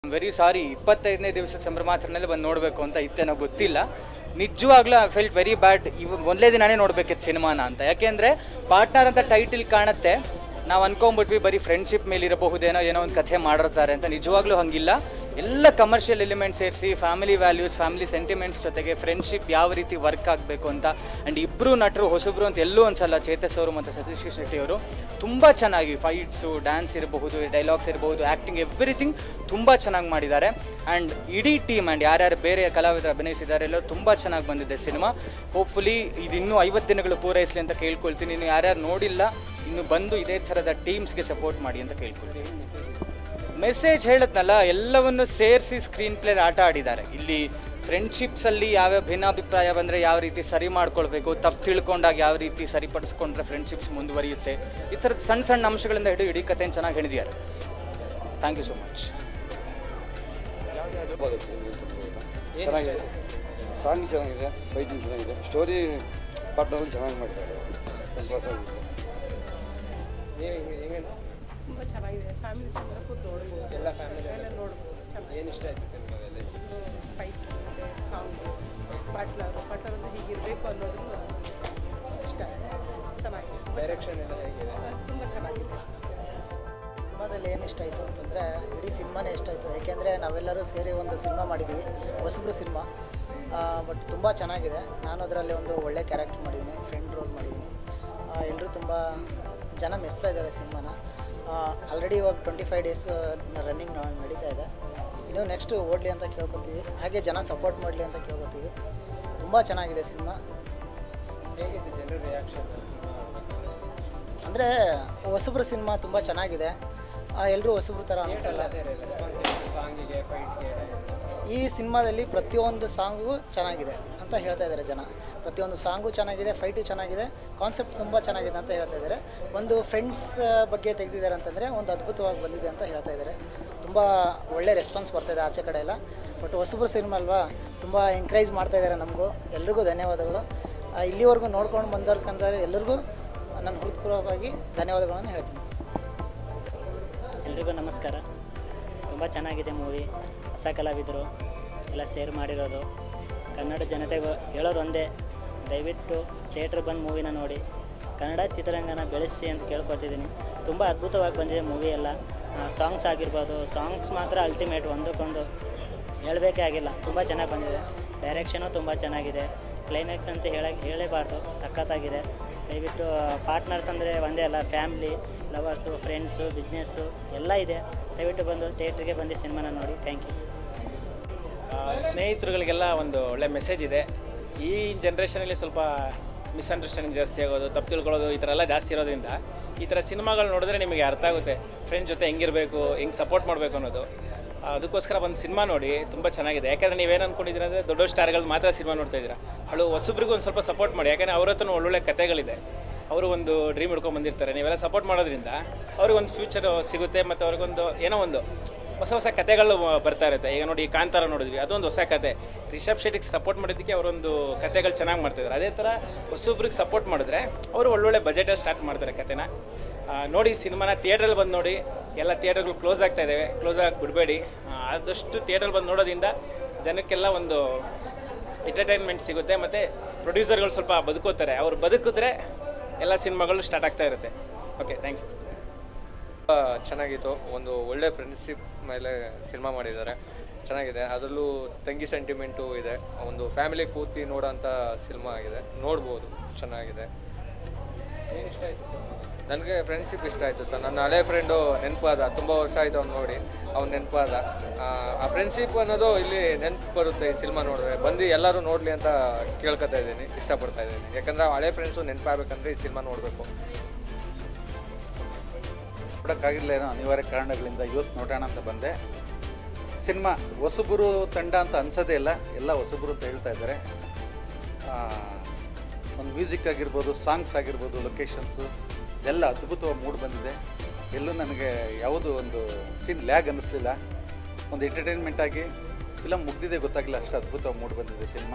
very sorry ಇಪ್ಪತ್ತೈದನೇ ದಿವಸದ ಸಂಭ್ರಮಾಚರಣೆಯಲ್ಲಿ ಬಂದು ನೋಡಬೇಕು ಅಂತ ಇತ್ತೇನೋ ಗೊತ್ತಿಲ್ಲ ನಿಜವಾಗ್ಲೂ ಐ ಫೆಲ್ಟ್ ವೆರಿ ಬ್ಯಾಡ್ ಇವ್ ಒಂದನೇ ದಿನಾನೇ ನೋಡ್ಬೇಕಿತ್ತು ಸಿನಿಮಾನ ಅಂತ ಯಾಕೆಂದರೆ ಪಾರ್ಟ್ನರ್ ಅಂತ ಟೈಟಿಲ್ ಕಾಣುತ್ತೆ ನಾವು ಅನ್ಕೊಂಬಿಟ್ವಿ ಬರೀ ಫ್ರೆಂಡ್ಶಿಪ್ ಮೇಲೆ ಇರಬಹುದೇನೋ ಏನೋ ಒಂದು ಕಥೆ ಮಾಡಿರ್ತಾರೆ ಅಂತ ನಿಜವಾಗ್ಲೂ ಹಂಗಿಲ್ಲ ಎಲ್ಲ ಕಮರ್ಷಿಯಲ್ ಎಲಿಮೆಂಟ್ ಸೇರಿಸಿ ಫ್ಯಾಮಿಲಿ ವ್ಯಾಲ್ಯೂಸ್ ಫ್ಯಾಮಿಲಿ ಸೆಂಟಿಮೆಂಟ್ಸ್ ಜೊತೆಗೆ ಫ್ರೆಂಡ್ಶಿಪ್ ಯಾವ ರೀತಿ ವರ್ಕ್ ಆಗಬೇಕು ಅಂತ ಆ್ಯಂಡ್ ಇಬ್ಬರು ನಟರು ಹೊಸಬ್ರು ಅಂತ ಎಲ್ಲೂ ಒಂದ್ಸಲ ಚೇತಸ್ ಅವರು ಮತ್ತು ಸತೀಶ್ ಶೆಟ್ಟಿ ಅವರು ತುಂಬ ಚೆನ್ನಾಗಿ ಫೈಟ್ಸು ಡ್ಯಾನ್ಸ್ ಇರಬಹುದು ಡೈಲಾಗ್ಸ್ ಇರಬಹುದು ಆ್ಯಕ್ಟಿಂಗ್ ಎವ್ರಿಥಿಂಗ್ ತುಂಬ ಚೆನ್ನಾಗಿ ಮಾಡಿದ್ದಾರೆ ಆ್ಯಂಡ್ ಇಡೀ ಟೀಮ್ ಆ್ಯಂಡ್ ಯಾರ್ಯಾರು ಬೇರೆ ಕಲಾವಿದರು ಅಭಿನಯಿಸಿದ್ದಾರೆ ಎಲ್ಲರೂ ತುಂಬ ಚೆನ್ನಾಗಿ ಬಂದಿದೆ ಸಿನಿಮಾ ಹೋಪ್ಫುಲಿ ಇದು ಇನ್ನೂ ಐವತ್ತು ದಿನಗಳು ಪೂರೈಸಲಿ ಅಂತ ಕೇಳ್ಕೊಳ್ತೀನಿ ಇನ್ನು ಯಾರ್ಯಾರು ನೋಡಿಲ್ಲ ಇನ್ನು ಬಂದು ಇದೇ ಥರದ ಟೀಮ್ಸ್ಗೆ ಸಪೋರ್ಟ್ ಮಾಡಿ ಅಂತ ಕೇಳ್ಕೊಳ್ತೀನಿ ಮೆಸೇಜ್ ಹೇಳದ್ನಲ್ಲ ಎಲ್ಲವನ್ನು ಸೇರಿಸಿ ಸ್ಕ್ರೀನ್ ಪ್ಲೇ ಆಟ ಆಡಿದ್ದಾರೆ ಇಲ್ಲಿ ಫ್ರೆಂಡ್ಶಿಪ್ಸಲ್ಲಿ ಯಾವ್ಯಾವ ಭಿನ್ನಾಭಿಪ್ರಾಯ ಬಂದರೆ ಯಾವ ರೀತಿ ಸರಿ ಮಾಡ್ಕೊಳ್ಬೇಕು ತಪ್ಪು ತಿಳ್ಕೊಂಡಾಗ ಯಾವ ರೀತಿ ಸರಿಪಡಿಸ್ಕೊಂಡ್ರೆ ಫ್ರೆಂಡ್ಶಿಪ್ಸ್ ಮುಂದುವರಿಯುತ್ತೆ ಈ ಥರದ ಸಣ್ಣ ಸಣ್ಣ ಅಂಶಗಳಿಂದ ಹಿಡಿದು ಇಡೀ ಕಥೆನ ಚೆನ್ನಾಗಿ ಹೇಳಿದ್ದಾರೆ ಥ್ಯಾಂಕ್ ಯು ಸೊ ಮಚ್ ಚೆನ್ನಾಗಿದೆ ಸಾಂಗ್ ಚೆನ್ನಾಗಿದೆ ಫೈಟಿಂಗ್ ಚೆನ್ನಾಗಿದೆ ಸ್ಟೋರಿ ಪಾರ್ಟ್ನಲ್ಲಿ ಚೆನ್ನಾಗಿ ಮಾಡಿದ್ದಾರೆ ಸಂತೋಷ ಆಗಿದೆ ತುಂಬ ಚೆನ್ನಾಗಿದೆ ಫ್ಯಾಮಿಲಿ ಸಂಗಡ ಕೂತ್ ನೋಡ್ಬೋದು ಎಲ್ಲ ಫ್ಯಾಮಿಲಿ ಎಲ್ಲ ನೋಡ್ಬೋದು ಚೆನ್ನಾಗಿ ಏನು ಇಷ್ಟ ಆಯ್ತು ಸಿನಿಮಾದಲ್ಲಿ ಫೈಟ್ ಇದೆ ಸಾಂಗ್ ಪಾರ್ಟ್ನರ್ ಪಾರ್ಟ್ನರ್ ಅಂದ್ರೆ ಹೀಗಿರಬೇಕು ಅನ್ನೋದು ಇಷ್ಟ ಆಗಿದೆ ಚೆನ್ನಾಗಿದೆ ಡೈರೆಕ್ಷನ್ ಎಲ್ಲ ಹೇಗಿದೆ ತುಂಬ ಚೆನ್ನಾಗಿದೆ ಸಿನಿಮಾದಲ್ಲಿ ಏನು ಇಷ್ಟ ಆಯಿತು ಅಂತಂದರೆ ಇಡೀ ಸಿನಿಮಾನೇ ಇಷ್ಟ ಆಯಿತು ಯಾಕೆಂದರೆ ನಾವೆಲ್ಲರೂ ಸೇರಿ ಒಂದು ಸಿನಿಮಾ ಮಾಡಿದ್ದೀವಿ ಹೊಸಬ್ರು ಸಿನಿಮಾ ಬಟ್ ತುಂಬ ಚೆನ್ನಾಗಿದೆ ನಾನು ಅದರಲ್ಲಿ ಒಂದು ಒಳ್ಳೆ ಕ್ಯಾರೆಕ್ಟರ್ ಮಾಡಿದ್ದೀನಿ ಫ್ರೆಂಡ್ ರೋಲ್ ಮಾಡಿದ್ದೀನಿ ಎಲ್ಲರೂ ತುಂಬ ಜನ ಮೆಚ್ತಾ ಇದ್ದಾರೆ ಸಿನಿಮಾನ ಆಲ್ರೆಡಿ ಇವಾಗ ಟ್ವೆಂಟಿ ಫೈವ್ ಡೇಸ್ ರನ್ನಿಂಗ್ ನಡೀತಾ ಇದೆ ಇನ್ನೂ ನೆಕ್ಸ್ಟ್ ಓಡಲಿ ಅಂತ ಕೇಳ್ಕೊತೀವಿ ಹಾಗೆ ಜನ ಸಪೋರ್ಟ್ ಮಾಡಲಿ ಅಂತ ಕೇಳ್ಕೊತೀವಿ ತುಂಬ ಚೆನ್ನಾಗಿದೆ ಸಿನಿಮಾ ಹೇಗಿದೆ ಜನರ ರಿಯಾಕ್ಷನ್ ಅಂದರೆ ಹೊಸಬ್ರು ಸಿನಿಮಾ ತುಂಬ ಚೆನ್ನಾಗಿದೆ ಎಲ್ಲರೂ ಹೊಸಬ್ರು ಥರ ಅನಿಸಲ್ಲ ಸಾಂಗಿಗೆ ಫೈಟ್ಗೆ ಈ ಸಿನಿಮಾದಲ್ಲಿ ಪ್ರತಿಯೊಂದು ಸಾಂಗು ಚೆನ್ನಾಗಿದೆ ಅಂತ ಹೇಳ್ತಾ ಇದ್ದಾರೆ ಜನ ಪ್ರತಿಯೊಂದು ಸಾಂಗು ಚೆನ್ನಾಗಿದೆ ಫೈಟು ಚೆನ್ನಾಗಿದೆ ಕಾನ್ಸೆಪ್ಟ್ ತುಂಬ ಚೆನ್ನಾಗಿದೆ ಅಂತ ಹೇಳ್ತಾ ಇದ್ದಾರೆ ಒಂದು ಫ್ರೆಂಡ್ಸ್ ಬಗ್ಗೆ ತೆಗೆದಿದ್ದಾರೆ ಅಂತಂದರೆ ಒಂದು ಅದ್ಭುತವಾಗಿ ಬಂದಿದೆ ಅಂತ ಹೇಳ್ತಾ ಇದ್ದಾರೆ ತುಂಬ ಒಳ್ಳೆ ರೆಸ್ಪಾನ್ಸ್ ಬರ್ತಾಯಿದೆ ಆಚೆ ಕಡೆ ಎಲ್ಲ ಬಟ್ ಹೊಸಬ್ರು ಸಿನಿಮಾ ಅಲ್ವಾ ತುಂಬ ಎಂಕರೇಜ್ ಮಾಡ್ತಾ ಇದ್ದಾರೆ ನಮಗೂ ಎಲ್ರಿಗೂ ಧನ್ಯವಾದಗಳು ಆ, ಇಲ್ಲಿವರೆಗೂ ನೋಡ್ಕೊಂಡು ಬಂದವ್ರಿಗಂದ್ರೆ ಎಲ್ಲರಿಗೂ ನಾನು ಹೃತ್ಪೂರ್ವಕವಾಗಿ ಧನ್ಯವಾದಗಳನ್ನು ಹೇಳ್ತೀನಿ ಎಲ್ರಿಗೂ ನಮಸ್ಕಾರ ತುಂಬ ಚೆನ್ನಾಗಿದೆ ಮೂವಿ ಹೊಸ ಕಲಾವಿದರು ಎಲ್ಲ ಸೇರ್ ಮಾಡಿರೋದು ಕನ್ನಡ ಜನತೆಗೆ ಹೇಳೋದು ಒಂದೇ ದಯವಿಟ್ಟು ಥಿಯೇಟ್ರ್ ಬಂದು ಮೂವಿನ ನೋಡಿ ಕನ್ನಡ ಚಿತ್ರರಂಗನ ಬೆಳೆಸಿ ಅಂತ ಕೇಳ್ಕೊತಿದ್ದೀನಿ ತುಂಬ ಅದ್ಭುತವಾಗಿ ಬಂದಿದೆ ಮೂವಿ ಎಲ್ಲ ಸಾಂಗ್ಸ್ ಆಗಿರ್ಬೋದು ಸಾಂಗ್ಸ್ ಮಾತ್ರ ಅಲ್ಟಿಮೇಟ್ ಒಂದಕ್ಕೊಂದು ಹೇಳಬೇಕೇ ಆಗಿಲ್ಲ ತುಂಬ ಚೆನ್ನಾಗಿ ಬಂದಿದೆ ಡೈರೆಕ್ಷನು ತುಂಬ ಚೆನ್ನಾಗಿದೆ ಕ್ಲೈಮ್ಯಾಕ್ಸ್ ಅಂತ ಹೇಳಕ್ಕೆ ಹೇಳಲೇಬಾರ್ದು ಸಖತ್ತಾಗಿದೆ ದಯವಿಟ್ಟು ಪಾರ್ಟ್ನರ್ಸ್ ಅಂದರೆ ಒಂದೇ ಅಲ್ಲ ಫ್ಯಾಮ್ಲಿ ಲವರ್ಸು ಫ್ರೆಂಡ್ಸು ಬಿಸ್ನೆಸ್ಸು ಎಲ್ಲ ಇದೆ ದಯವಿಟ್ಟು ಬಂದು ಥಿಯೇಟ್ರಿಗೆ ಬಂದು ಸಿನಿಮಾನ ನೋಡಿ ಥ್ಯಾಂಕ್ ಯು ಸ್ನೇಹಿತರುಗಳಿಗೆಲ್ಲ ಒಂದು ಒಳ್ಳೆ ಮೆಸೇಜ್ ಇದೆ ಈ ಜನ್ರೇಷನಲ್ಲಿ ಸ್ವಲ್ಪ ಮಿಸ್ಅಂಡರ್ಸ್ಟ್ಯಾಂಡಿಂಗ್ ಜಾಸ್ತಿ ಆಗೋದು ತಪ್ಪು ತಿಳ್ಕೊಳ್ಳೋದು ಈ ಥರ ಎಲ್ಲ ಜಾಸ್ತಿ ಇರೋದ್ರಿಂದ ಈ ಥರ ಸಿನಿಮಾಗಳು ನೋಡಿದ್ರೆ ನಿಮಗೆ ಅರ್ಥ ಆಗುತ್ತೆ ಫ್ರೆಂಡ್ಸ್ ಜೊತೆ ಹೆಂಗಿರಬೇಕು ಹೆಂಗೆ ಸಪೋರ್ಟ್ ಮಾಡಬೇಕು ಅನ್ನೋದು ಆ, ಅದಕ್ಕೋಸ್ಕರ ಒಂದು ಸಿನಿಮಾ ನೋಡಿ ತುಂಬ ಚೆನ್ನಾಗಿದೆ ಯಾಕಂದರೆ ನೀವೇನು ಅಂದ್ಕೊಂಡಿದ್ದೀರ ಅಂದರೆ ದೊಡ್ಡ ಸ್ಟಾರ್ಗಳು ಮಾತ್ರ ಸಿನಿಮಾ ನೋಡ್ತಾ ಇದ್ದೀರಾ ಹಳು ಹೊಸಬ್ರಿಗೂ ಒಂದು ಸ್ವಲ್ಪ ಸಪೋರ್ಟ್ ಮಾಡಿ ಯಾಕಂದರೆ ಅವ್ರ ಹತ್ರ ಒಳ್ಳೊಳ್ಳೆ ಕಥೆಗಳಿದೆ ಅವರು ಒಂದು ಡ್ರೀಮ್ ಹಿಡ್ಕೊಂಡು ಬಂದಿರ್ತಾರೆ ನೀವೆಲ್ಲ ಸಪೋರ್ಟ್ ಮಾಡೋದ್ರಿಂದ ಅವ್ರಿಗೆ ಒಂದು ಫ್ಯೂಚರ್ ಸಿಗುತ್ತೆ ಮತ್ತು ಅವ್ರಿಗೊಂದು ಏನೋ ಒಂದು ಹೊಸ ಹೊಸ ಕತೆಗಳು ಬರ್ತಾ ಇರುತ್ತೆ ಈಗ ನೋಡಿ ಕಾಂತಾರ ನೋಡಿದ್ವಿ ಅದೊಂದು ಹೊಸ ಕತೆ ರಿಷಬ್ ಶೆಟ್ಟಿಗೆ ಸಪೋರ್ಟ್ ಮಾಡೋದಕ್ಕೆ ಅವರೊಂದು ಕತೆಗಳು ಚೆನ್ನಾಗಿ ಮಾಡ್ತಿದ್ದಾರೆ ಅದೇ ಥರ ಹೊಸೊಬ್ರಿಗೆ ಸಪೋರ್ಟ್ ಮಾಡಿದ್ರೆ ಅವರು ಒಳ್ಳೊಳ್ಳೆ ಬಜೆಟಲ್ಲಿ ಸ್ಟಾರ್ಟ್ ಮಾಡ್ತಾರೆ ಕತೆನ ಆ, ನೋಡಿ ಸಿನಿಮಾನ ಥಿಯೇಟ್ರಲ್ಲಿ ಬಂದು ನೋಡಿ ಎಲ್ಲ ಥಿಯೇಟರ್ಗಳು ಕ್ಲೋಸ್ ಆಗ್ತಾ ಇದ್ದಾವೆ ಕ್ಲೋಸ್ ಆಗಿ ಬಿಡಬೇಡಿ ಆದಷ್ಟು ಥಿಯೇಟ್ರಲ್ಲಿ ಬಂದು ನೋಡೋದ್ರಿಂದ ಜನಕ್ಕೆಲ್ಲ ಒಂದು ಎಂಟರ್ಟೈನ್ಮೆಂಟ್ ಸಿಗುತ್ತೆ ಮತ್ತು ಪ್ರೊಡ್ಯೂಸರ್ಗಳು ಸ್ವಲ್ಪ ಬದುಕೋತಾರೆ ಅವ್ರು ಬದುಕಿದ್ರೆ ಎಲ್ಲ ಸಿನಿಮಾಗಳು ಸ್ಟಾರ್ಟ್ ಆಗ್ತಾ ಇರುತ್ತೆ ಓಕೆ ಥ್ಯಾಂಕ್ ಯು ತುಂಬ ಚೆನ್ನಾಗಿತ್ತು ಒಂದು ಒಳ್ಳೆ ಫ್ರೆಂಡ್ಶಿಪ್ ಮೇಲೆ ಸಿನಿಮಾ ಮಾಡಿದ್ದಾರೆ ಚೆನ್ನಾಗಿದೆ ಅದರಲ್ಲೂ ತಂಗಿ ಸೆಂಟಿಮೆಂಟು ಇದೆ ಒಂದು ಫ್ಯಾಮಿಲಿ ಕೂತಿ ನೋಡೋಂಥ ಸಿನಿಮಾ ಆಗಿದೆ ನೋಡ್ಬೋದು ಚೆನ್ನಾಗಿದೆ ನನಗೆ ಫ್ರೆಂಡ್ಶಿಪ್ ಇಷ್ಟ ಆಯಿತು ಸರ್ ನನ್ನ ಹಳೆ ಫ್ರೆಂಡು ನೆನಪಾದ ತುಂಬ ವರ್ಷ ಆಯಿತು ಅವ್ನು ನೋಡಿ ಅವ್ನು ನೆನಪಾದ ಆ ಫ್ರೆಂಡ್ಶಿಪ್ ಅನ್ನೋದು ಇಲ್ಲಿ ನೆನಪು ಬರುತ್ತೆ ಈ ಸಿನಿಮಾ ನೋಡಿದ್ರೆ ಬಂದು ಎಲ್ಲರೂ ನೋಡಲಿ ಅಂತ ಕೇಳ್ಕೊತಾ ಇದ್ದೀನಿ ಇಷ್ಟಪಡ್ತಾ ಇದ್ದೀನಿ ಯಾಕಂದರೆ ಹಳೆ ಫ್ರೆಂಡ್ಸು ನೆನಪಾಗಬೇಕಂದ್ರೆ ಈ ಸಿನಿಮಾ ನೋಡಬೇಕು ನೋಡೋಕ್ಕಾಗಿಲ್ಲ ಏನೋ ಅನಿವಾರ್ಯ ಕಾರಣಗಳಿಂದ ಇವತ್ತು ನೋಡೋಣ ಅಂತ ಬಂದೆ ಸಿನಿಮಾ ಹೊಸಬರು ತಂಡ ಅಂತ ಅನ್ಸೋದೇ ಇಲ್ಲ ಎಲ್ಲ ಹೊಸಬರು ಅಂತ ಹೇಳ್ತಾ ಇದ್ದಾರೆ ಆ, ಒಂದು ಮ್ಯೂಸಿಕ್ ಆಗಿರ್ಬೋದು ಸಾಂಗ್ಸ್ ಆಗಿರ್ಬೋದು ಲೊಕೇಶನ್ಸು ಎಲ್ಲ ಅದ್ಭುತವಾಗಿ ಮೂಡ್ ಬಂದಿದೆ ಎಲ್ಲೂ ನನಗೆ ಯಾವುದು ಒಂದು ಸೀನ್ ಲ್ಯಾಗ್ ಅನ್ನಿಸ್ಲಿಲ್ಲ ಒಂದು ಎಂಟರ್ಟೈನ್ಮೆಂಟ್ ಆಗಿ ಫಿಲಮ್ ಮುಗ್ದಿದೆ ಗೊತ್ತಾಗಲಿಲ್ಲ ಅಷ್ಟು ಅದ್ಭುತವಾಗಿ ಮೂಡ್ ಬಂದಿದೆ ಸಿನಿಮಾ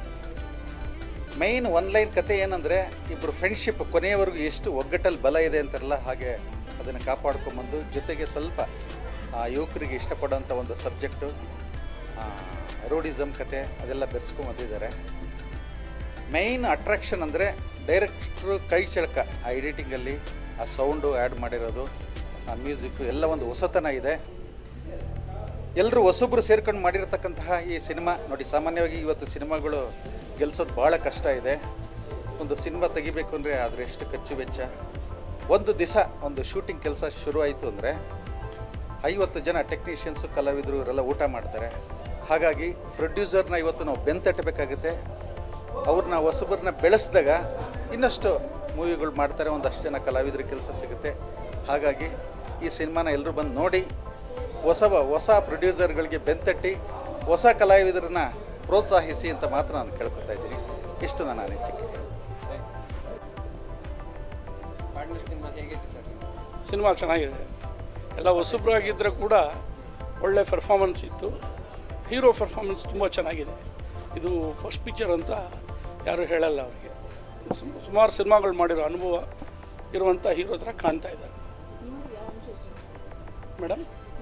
ಮೈನ್ ಒನ್ ಲೈನ್ ಕತೆ ಏನಂದರೆ ಇಬ್ಬರು ಫ್ರೆಂಡ್ಶಿಪ್ ಕೊನೆಯವರೆಗೂ ಎಷ್ಟು ಒಗ್ಗಟ್ಟಲ್ಲಿ ಬಲ ಇದೆ ಅಂತಾರಲ್ಲ ಹಾಗೆ ಅದನ್ನು ಕಾಪಾಡ್ಕೊಂಬಂದು ಜೊತೆಗೆ ಸ್ವಲ್ಪ ಆ ಯುವಕರಿಗೆ ಇಷ್ಟಪಡೋಂಥ ಒಂದು ಸಬ್ಜೆಕ್ಟು ರೋಡಿಸಮ್ ಕತೆ ಅದೆಲ್ಲ ಬೆರೆಸ್ಕೊಂಡು ಬಂದಿದ್ದಾರೆ ಮೈನ್ ಅಟ್ರಾಕ್ಷನ್ ಅಂದರೆ ಡೈರೆಕ್ಟ್ರು ಕೈ ಚಳಕ ಆ ಎಡಿಟಿಂಗಲ್ಲಿ ಆ ಸೌಂಡು ಆ್ಯಡ್ ಮಾಡಿರೋದು ಆ ಮ್ಯೂಸಿಕ್ಕು ಎಲ್ಲ ಒಂದು ಹೊಸತನ ಇದೆ ಎಲ್ಲರೂ ಹೊಸೊಬ್ಬರು ಸೇರ್ಕೊಂಡು ಮಾಡಿರ್ತಕ್ಕಂತಹ ಈ ಸಿನಿಮಾ ನೋಡಿ ಸಾಮಾನ್ಯವಾಗಿ ಇವತ್ತು ಸಿನಿಮಾಗಳು ಗೆಲ್ಸೋದು ಭಾಳ ಕಷ್ಟ ಇದೆ ಒಂದು ಸಿನಿಮಾ ತೆಗಿಬೇಕು ಅಂದರೆ ಆದರೆ ಎಷ್ಟು ಖರ್ಚು ವೆಚ್ಚ ಒಂದು ದಿವಸ ಒಂದು ಶೂಟಿಂಗ್ ಕೆಲಸ ಶುರು ಆಯಿತು ಅಂದರೆ ಐವತ್ತು ಜನ ಟೆಕ್ನಿಷಿಯನ್ಸು ಕಲಾವಿದರು ಇವರೆಲ್ಲ ಊಟ ಮಾಡ್ತಾರೆ ಹಾಗಾಗಿ ಪ್ರೊಡ್ಯೂಸರ್ನ ಇವತ್ತು ನಾವು ಬೆಂತಟ್ಟಬೇಕಾಗುತ್ತೆ ಅವ್ರನ್ನ ಹೊಸಬರನ್ನ ಬೆಳೆಸಿದಾಗ ಇನ್ನಷ್ಟು ಮೂವಿಗಳು ಮಾಡ್ತಾರೆ ಒಂದಷ್ಟು ಜನ ಕಲಾವಿದರಿಗೆ ಕೆಲಸ ಸಿಗುತ್ತೆ ಹಾಗಾಗಿ ಈ ಸಿನಿಮಾನ ಎಲ್ಲರೂ ಬಂದು ನೋಡಿ ಹೊಸ ಹೊಸ ಪ್ರೊಡ್ಯೂಸರ್ಗಳಿಗೆ ಬೆಂತಟ್ಟಿ ಹೊಸ ಕಲಾವಿದರನ್ನ ಪ್ರೋತ್ಸಾಹಿಸಿ ಅಂತ ಮಾತ್ರ ನಾನು ಕೇಳ್ಕೊತಾ ಇದ್ದೀನಿ ಇಷ್ಟು ನನ್ನ ಅನಿಸಿಕೆ ಸಿನಿಮಾ ಚೆನ್ನಾಗಿದೆ ಎಲ್ಲ ಹೊಸಬ್ರಾಗಿದ್ದರೆ ಕೂಡ ಒಳ್ಳೆ ಪರ್ಫಾರ್ಮೆನ್ಸ್ ಇತ್ತು ಹೀರೋ ಪರ್ಫಾರ್ಮೆನ್ಸ್ ತುಂಬ ಚೆನ್ನಾಗಿದೆ ಇದು ಫಸ್ಟ್ ಪಿಕ್ಚರ್ ಅಂತ ಯಾರೂ ಹೇಳಲ್ಲ ಅವರಿಗೆ ಸುಮಾರು ಸಿನಿಮಾಗಳು ಮಾಡಿರೋ ಅನುಭವ ಇರುವಂಥ ಹೀರೋ ಥರ ಕಾಣ್ತಾ ಇದ್ದಾರೆ ಮೇಡಮ್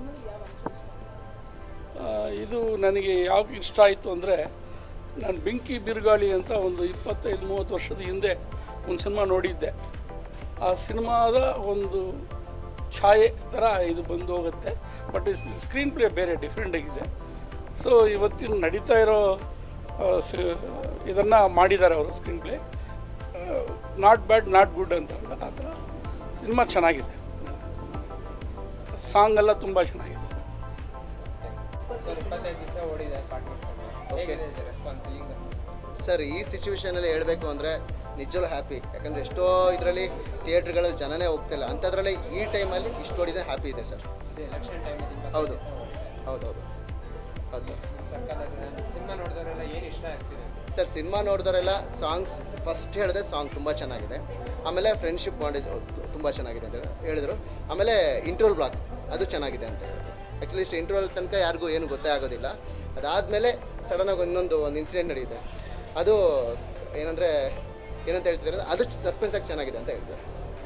ಆ, ಇದು ನನಗೆ ಯಾವಾಗ ಇಷ್ಟ ಆಯಿತು ಅಂದರೆ ನಾನು ಬೆಂಕಿ ಬಿರುಗಾಳಿ ಅಂತ ಒಂದು ಇಪ್ಪತ್ತೈದು ಮೂವತ್ತು ವರ್ಷದ ಹಿಂದೆ ಒಂದು ಸಿನಿಮಾ ನೋಡಿದ್ದೆ ಆ ಸಿನಿಮಾದ ಒಂದು ಛಾಯೆ ಥರ ಇದು ಬಂದು ಹೋಗುತ್ತೆ ಬಟ್ ಸ್ಕ್ರೀನ್ ಪ್ಲೇ ಬೇರೆ ಡಿಫ್ರೆಂಟ್ ಆಗಿದೆ ಸೊ ಇವತ್ತಿನ ನಡೀತಾ ಇರೋ ಇದನ್ನು ಮಾಡಿದ್ದಾರೆ ಅವರು screen play not bad not good ಅಂತ ಆ ಥರ ಸಿನಿಮಾ ಚೆನ್ನಾಗಿದೆ ಸಾಂಗ್ ಎಲ್ಲ ತುಂಬ ಚೆನ್ನಾಗಿದೆ ಇಪ್ಪತ್ತೈದು ದಿವಸ ಓಡಿದೆ ಪಾರ್ಟ್ನರ್ಸ್ ಹೇಗಿದೆ ರೆಸ್ಪಾನ್ಸ್ ಈಗ ಸರ್ ಈ ಸಿಚುವೇಶನಲ್ಲಿ ಹೇಳಬೇಕು ಅಂದರೆ ನಿಜವೂ ಹ್ಯಾಪಿ ಯಾಕಂದರೆ ಎಷ್ಟೋ ಇದರಲ್ಲಿ ಥಿಯೇಟ್ರ್ಗಳಲ್ಲಿ ಜನನೇ ಹೋಗ್ತಿಲ್ಲ ಅಂಥದ್ರಲ್ಲಿ ಈ ಟೈಮಲ್ಲಿ ಇಷ್ಟು ಓಡಿದೆ ಹ್ಯಾಪಿ ಇದೆ ಸರ್ ಎಲೆಕ್ಷನ್ ಟೈಮಲ್ಲಿ ಹೌದು ಹೌದೌದು ಹೌದು ಸರ್ ಸರ್ಕಾರದ ಸಿನಿಮಾ ನೋಡಿದವರೆಲ್ಲ ಏನು ಇಷ್ಟ ಆಗ್ತಿದೆ ಸರ್ ಸಿನಿಮಾ ನೋಡಿದವರೆಲ್ಲ ಸಾಂಗ್ಸ್ ಫಸ್ಟ್ ಹೇಳಿದೆ ಸಾಂಗ್ ತುಂಬ ಚೆನ್ನಾಗಿದೆ ಆಮೇಲೆ ಫ್ರೆಂಡ್ಶಿಪ್ ಬಾಂಡೇಜ್ ತುಂಬ ಚೆನ್ನಾಗಿದೆ ಅಂತ ಹೇಳಿದರು ಆಮೇಲೆ ಇಂಟ್ರೋಲ್ ಬ್ಲಾಕ್ ಅದು ಚೆನ್ನಾಗಿದೆ ಅಂತ ಹೇಳಿದ್ರು ಅಟ್ಲೀಸ್ಟ್ ಇಂಟ್ರೋಲ್ ತನಕ ಯಾರಿಗೂ ಏನು ಗೊತ್ತೇ ಆಗೋದಿಲ್ಲ ಅದಾದಮೇಲೆ ಸಡನ್ನಾಗಿ ಇನ್ನೊಂದು ಒಂದು ಇನ್ಸಿಡೆಂಟ್ ನಡೆಯುತ್ತೆ ಅದು ಏನಂದರೆ ಏನಂತ ಹೇಳ್ತಿದ್ದಾರೆ ಅದು ಸಸ್ಪೆನ್ಸ್ ಆಗಿ ಚೆನ್ನಾಗಿದೆ ಅಂತ ಹೇಳ್ತಾರೆ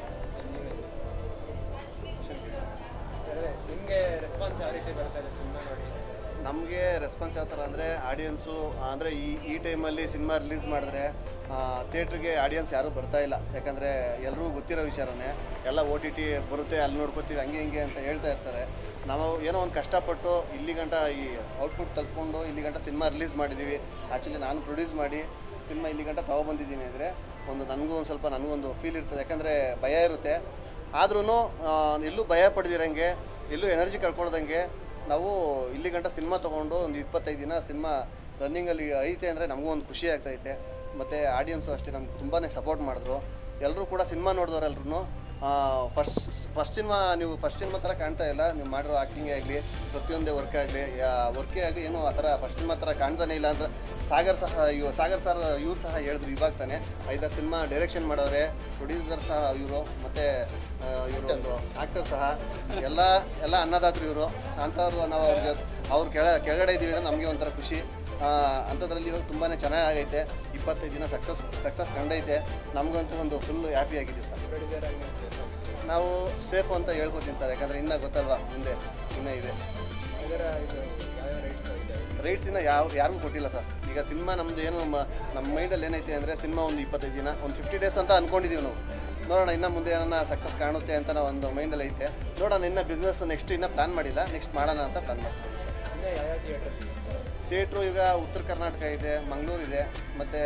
ನಿಮಗೆ ರೆಸ್ಪಾನ್ಸ್ ಯಾವ ರೀತಿ ಬರ್ತಾ ಇದೆ ಸಿನಿಮಾ ನೋಡಿ ನಮಗೆ ರೆಸ್ಪಾನ್ಸ್ ಯಾವ ಥರ ಅಂದರೆ ಆಡಿಯನ್ಸು ಅಂದರೆ ಈ ಈ ಟೈಮಲ್ಲಿ ಸಿನಿಮಾ ರಿಲೀಸ್ ಮಾಡಿದ್ರೆ ಥಿಯೇಟ್ರಿಗೆ ಆಡಿಯನ್ಸ್ ಯಾರೂ ಬರ್ತಾ ಇಲ್ಲ ಯಾಕಂದರೆ ಎಲ್ಲರೂ ಗೊತ್ತಿರೋ ವಿಚಾರನೇ ಎಲ್ಲ ಓ ಟಿ ಟಿ ಬರುತ್ತೆ ಅಲ್ಲಿ ನೋಡ್ಕೋತೀವಿ ಹಂಗೆ ಹಿಂಗೆ ಅಂತ ಹೇಳ್ತಾ ಇರ್ತಾರೆ ನಾವು ಏನೋ ಒಂದು ಕಷ್ಟಪಟ್ಟು ಇಲ್ಲಿ ಗಂಟ ಈ ಔಟ್ಪುಟ್ ತಗೊಂಡು ಇಲ್ಲಿ ಗಂಟ ಸಿನಿಮಾ ರಿಲೀಸ್ ಮಾಡಿದ್ದೀವಿ ಆ್ಯಕ್ಚುಲಿ ನಾನು ಪ್ರೊಡ್ಯೂಸ್ ಮಾಡಿ ಸಿನಿಮಾ ಇಲ್ಲಿ ಗಂಟ ತೊಗೊಬಂದಿದ್ದೀನಿ ಅಂದರೆ ಒಂದು ನನಗೂ ಒಂದು ಸ್ವಲ್ಪ ನನಗೂ ಒಂದು ಫೀಲ್ ಇರ್ತದೆ ಯಾಕಂದರೆ ಭಯ ಇರುತ್ತೆ ಆದ್ರೂ ಎಲ್ಲೂ ಭಯ ಪಡೆದಿರಂಗೆ ಎಲ್ಲೂ ಎನರ್ಜಿ ಕಳ್ಕೊಳ್ದಂಗೆ ನಾವು ಇಲ್ಲಿ ಗಂಟ ಸಿನಿಮಾ ತೊಗೊಂಡು ಒಂದು ಇಪ್ಪತ್ತೈದು ದಿನ ಸಿನಿಮಾ ರನ್ನಿಂಗಲ್ಲಿ ಐತೆ ಅಂದರೆ ನಮಗೂ ಒಂದು ಖುಷಿ ಆಗ್ತೈತೆ ಮತ್ತು ಆಡಿಯನ್ಸು ಅಷ್ಟೇ ನಮ್ಗೆ ತುಂಬಾ ಸಪೋರ್ಟ್ ಮಾಡಿದ್ರು ಎಲ್ಲರೂ ಕೂಡ ಸಿನಿಮಾ ನೋಡಿದವರೆಲ್ಲರೂ ಫಸ್ಟ್ ಫಸ್ಟ್ ಸಿನಿಮಾ ನೀವು ಫಸ್ಟ್ ಸಿನಿಮಾ ಥರ ಕಾಣ್ತಾ ಇಲ್ಲ ನೀವು ಮಾಡಿರೋ ಆ್ಯಕ್ಟಿಂಗೇ ಆಗಲಿ ಪ್ರತಿಯೊಂದೇ ವರ್ಕ್ ಆಗಲಿ ವರ್ಕೇ ಆಗಲಿ ಏನೂ ಆ ಥರ ಫಸ್ಟ್ ಸಿನಿಮಾ ಥರ ಕಾಣ್ತಾನೆ ಇಲ್ಲ ಅಂದ್ರೆ ಸಾಗರ್ ಸಹ ಇವ್ ಸಾಗರ್ ಸರ್ ಇವ್ರು ಸಹ ಹೇಳಿದ್ರು ಇವಾಗ ತಾನೆ ಐದಾರು ಸಿನಿಮಾ ಡೈರೆಕ್ಷನ್ ಮಾಡೋರೆ ಪ್ರೊಡ್ಯೂಸರ್ ಸಹ ಇವರು ಮತ್ತು ಇವರು ಒಂದು ಆ್ಯಕ್ಟರ್ ಸಹ ಎಲ್ಲ ಎಲ್ಲ ಅನ್ನದಾತರು ಇವರು ಅಂಥವ್ರು ನಾವು ಅವ್ರಿಗೆ ಅವ್ರು ಕೆಳ ಕೆಳಗಡೆ ಇದ್ದೀವಿ ಅಂದರೆ ನಮಗೆ ಒಂಥರ ಖುಷಿ ಆ, ಅಂಥದ್ರಲ್ಲಿ ಇವಾಗ ತುಂಬಾ ಚೆನ್ನಾಗೈತೆ ಇಪ್ಪತ್ತೈದು ದಿನ ಸಕ್ಸಸ್ ಸಕ್ಸಸ್ ಕಂಡೈತೆ ನಮಗಂತೂ ಒಂದು ಫುಲ್ ಹ್ಯಾಪಿ ಆಗಿದೆ ಸರ್ ನಾವು ಸೇಫ್ ಅಂತ ಹೇಳ್ಕೊತೀನಿ ಸರ್ ಯಾಕಂದರೆ ಇನ್ನೂ ಗೊತ್ತಲ್ವಾ ಮುಂದೆ ಇನ್ನೂ ಇದೆ ಇದರ ಇದು ಯಾವ ರೈಟ್ಸ್ ಇದೆ ರೈಟ್ಸ್ ಇನ್ನ ಯಾವ ಯಾರಿಗೂ ಕೊಟ್ಟಿಲ್ಲ ಸರ್ ಈಗ ಸಿನಿಮಾ ನಮ್ಮದು ಏನು ಮ- ನಮ್ಮ ಮೈಂಡಲ್ಲಿ ಏನೈತೆ ಅಂದರೆ ಸಿನಿಮಾ ಒಂದು ಇಪ್ಪತ್ತೈದು ದಿನ ಒಂದು ಫಿಫ್ಟಿ ಡೇಸ್ ಅಂತ ಅಂದ್ಕೊಂಡಿದ್ದೀವಿ ನಾವು ನೋಡೋಣ ಇನ್ನು ಮುಂದೆ ಏನನ್ನ ಸಕ್ಸಸ್ ಕಾಣುತ್ತೆ ಅಂತ ನಾವು ಒಂದು ಮೈಂಡಲ್ಲಿ ಐತೆ ನೋಡೋಣ ಇನ್ನು ಬಿಸ್ನೆಸ್ ನೆಕ್ಸ್ಟ್ ಇನ್ನೂ ಪ್ಲ್ಯಾನ್ ಮಾಡಿಲ್ಲ ನೆಕ್ಸ್ಟ್ ಮಾಡೋಣ ಅಂತ ಪ್ಲ್ಯಾನ್ ಮಾಡ್ತೀವಿ ಸರ್ ಇನ್ನು ಯಾವ ಥಿಯೇಟರ್ ಥಿಯೇಟ್ರು ಈಗ ಉತ್ತರ ಕರ್ನಾಟಕ ಇದೆ ಮಂಗಳೂರು ಇದೆ ಮತ್ತು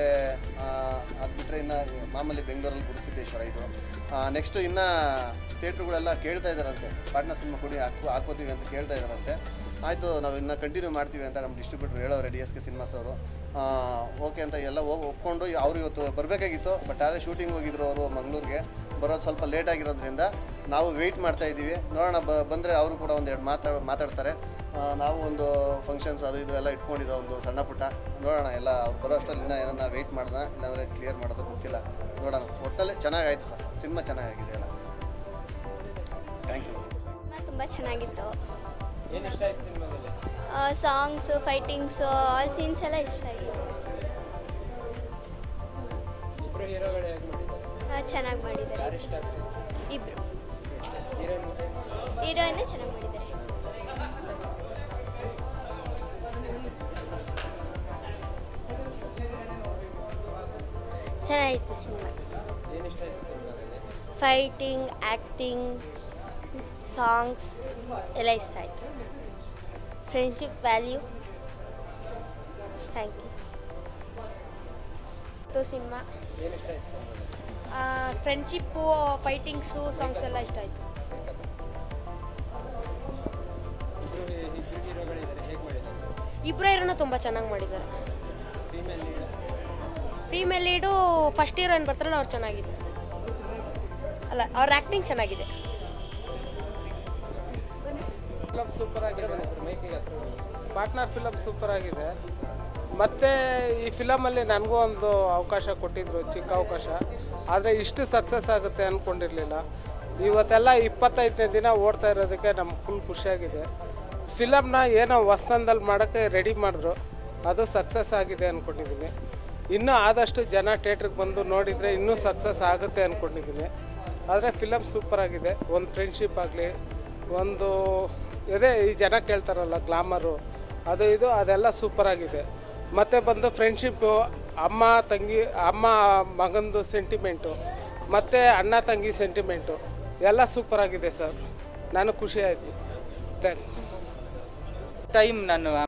ಅದು ಬಿಟ್ಟರೆ ಇನ್ನು ಮಾಮೂಲಿ ಬೆಂಗಳೂರಲ್ಲಿ ಗುರುಸಿದ್ದೇಶ್ವರ ಇದು ನೆಕ್ಸ್ಟು ಇನ್ನು ಥಿಯೇಟ್ರುಗಳೆಲ್ಲ ಕೇಳ್ತಾ ಇದ್ದಾರಂತೆ ಪಾರ್ಟ್ನರ್ ಸಿನಿಮಾ ಕೊಡಿ ಹಾಕೋ ಹಾಕೋತೀವಿ ಅಂತ ಕೇಳ್ತಾ ಇದ್ದಾರಂತೆ ಆಯಿತು ನಾವು ಇನ್ನು ಕಂಟಿನ್ಯೂ ಮಾಡ್ತೀವಿ ಅಂತ ನಮ್ಮ ಡಿಸ್ಟ್ರಿಬ್ಯೂಟರ್ ಹೇಳೋರೆ ಡಿ ಎಸ್ ಕೆ ಸಿನಿಮಾಸ್ ಅವರು ಓಕೆ ಅಂತ ಎಲ್ಲ ಹೋಗಿ ಒಪ್ಕೊಂಡು ಅವ್ರು ಇವತ್ತು ಬರಬೇಕಾಗಿತ್ತು ಬಟ್ ಆದರೆ ಶೂಟಿಂಗ್ ಹೋಗಿದ್ರು ಅವರು ಮಂಗಳೂರಿಗೆ ಬರೋದು ಸ್ವಲ್ಪ ಲೇಟ್ ಆಗಿರೋದ್ರಿಂದ ನಾವು ವೆಯ್ಟ್ ಮಾಡ್ತಾ ಇದ್ದೀವಿ ನೋಡೋಣ ಬ ಬಂದರೆ ಅವರು ಕೂಡ ಒಂದೆರಡು ಮಾತಾಡ್ ಮಾತಾಡ್ತಾರೆ ಆ, ನಾವು ಒಂದು ಫಂಕ್ಷನ್ಸ್ ಅದು ಇದು ಎಲ್ಲ ಇಟ್ಕೊಂಡಿದ್ದೋ ಒಂದು ಸಣ್ಣ ಪುಟ್ಟ ನೋಡೋಣ ಎಲ್ಲ ಅವ್ರು ಬರೋ ಅಷ್ಟರಲ್ಲಿ ಇನ್ನೂ ಏನನ್ನ ವೆಯ್ಟ್ ಮಾಡೋಣ ಇಲ್ಲಾಂದರೆ ಕ್ಲಿಯರ್ ಮಾಡೋದು ಗೊತ್ತಿಲ್ಲ ನೋಡೋಣ ಒಟ್ಟಲ್ಲಿ ಚೆನ್ನಾಗಾಯ್ತು ಸರ್ ಸಿನಿಮಾ ಚೆನ್ನಾಗಿದೆ ಎಲ್ಲ ಥ್ಯಾಂಕ್ ಯು ತುಂಬ ಚೆನ್ನಾಗಿತ್ತು ಏನು ಇಷ್ಟ ಆಯ್ತು ಸಿನಿಮಾದಲ್ಲಿ ಸಾಂಗ್ಸು ಫೈಟಿಂಗ್ಸು ಆಲ್ ಸೀನ್ಸ್ ಎಲ್ಲ ಇಷ್ಟ ಆಗಿದೆ ಇಬ್ಬರು ಹೀರೋಗಳು ಹೇಗೆ ಮಾಡಿದ್ದಾರೆ ಚೆನ್ನಾಗಿ ಮಾಡಿದ್ದಾರೆ ಯಾರು ಇಷ್ಟ ಆಗ್ತದೆ ಇಬ್ಬರು ಹೀರೋಯಿನ್ ಹೀರೋಯಿನ್ ಚೆನ್ನಾಗಿ ಮಾಡಿದ್ದಾರೆ ಚೆನ್ನಾಗಿತ್ತು ಸಿನಿಮಾ ಫೈಟಿಂಗ್ ಆ್ಯಕ್ಟಿಂಗ್ ಸಾಂಗ್ಸ್ ಎಲ್ಲ ಇಷ್ಟ ಆಯಿತು friendship value thank you cinema friendship fightings songs ಎಲ್ಲ ಇಷ್ಟ ಆಯಿತು ಇಬ್ಬರು ಹೀರೋನು ತುಂಬ ಚೆನ್ನಾಗಿ ಮಾಡಿದ್ದಾರೆ ಫೀಮೇಲ್ ಲೀಡು ಫಸ್ಟ್ ಹೀರೋಯಿನ್ ಬರ್ತಾರಲ್ಲ ಅವ್ರು ಚೆನ್ನಾಗಿದೆ ಅಲ್ಲ ಅವ್ರ ಆ್ಯಕ್ಟಿಂಗ್ ಚೆನ್ನಾಗಿದೆ ಫಿಲಮ್ ಸೂಪರ್ ಆಗಿದೆ ಪಾರ್ಟ್ನರ್ ಫಿಲಮ್ ಸೂಪರ್ ಆಗಿದೆ ಮತ್ತು ಈ ಫಿಲಮಲ್ಲಿ ನನಗೂ ಒಂದು ಅವಕಾಶ ಕೊಟ್ಟಿದ್ರು ಚಿಕ್ಕ ಅವಕಾಶ ಆದರೆ ಇಷ್ಟು ಸಕ್ಸಸ್ ಆಗುತ್ತೆ ಅಂದ್ಕೊಂಡಿರಲಿಲ್ಲ ಇವತ್ತೆಲ್ಲ ಇಪ್ಪತ್ತೈದನೇ ದಿನ ಓಡ್ತಾ ಇರೋದಕ್ಕೆ ನಮ್ಗೆ ಫುಲ್ ಖುಷಿಯಾಗಿದೆ ಫಿಲಮ್ನ ಏನೋ ಹೊಸ್ತನದಲ್ಲಿ ಮಾಡೋಕ್ಕೆ ರೆಡಿ ಮಾಡಿದ್ರು ಅದು ಸಕ್ಸಸ್ ಆಗಿದೆ ಅಂದ್ಕೊಂಡಿದ್ದೀನಿ ಇನ್ನೂ ಆದಷ್ಟು ಜನ ಥಿಯೇಟ್ರಿಗೆ ಬಂದು ನೋಡಿದರೆ ಇನ್ನೂ ಸಕ್ಸಸ್ ಆಗುತ್ತೆ ಅಂದ್ಕೊಂಡಿದ್ದೀನಿ ಆದರೆ ಫಿಲಮ್ ಸೂಪರ್ ಆಗಿದೆ ಒಂದು ಫ್ರೆಂಡ್ಶಿಪ್ ಆಗಲಿ ಒಂದು ಅದೇ ಈ ಜನ ಕೇಳ್ತಾರಲ್ಲ ಗ್ಲಾಮರು ಅದು ಇದು ಅದೆಲ್ಲ ಸೂಪರ್ ಆಗಿದೆ ಮತ್ತು ಬಂದು ಫ್ರೆಂಡ್ಶಿಪ್ಪು ಅಮ್ಮ ತಂಗಿ ಅಮ್ಮ ಮಗಂದು ಸೆಂಟಿಮೆಂಟು ಮತ್ತು ಅಣ್ಣ ತಂಗಿ ಸೆಂಟಿಮೆಂಟು ಎಲ್ಲ ಸೂಪರ್ ಆಗಿದೆ ಸರ್ ನನಗೆ ಖುಷಿ ಆಯಿತು ಥ್ಯಾಂಕ್ ಟೈಮ್ ನಾನು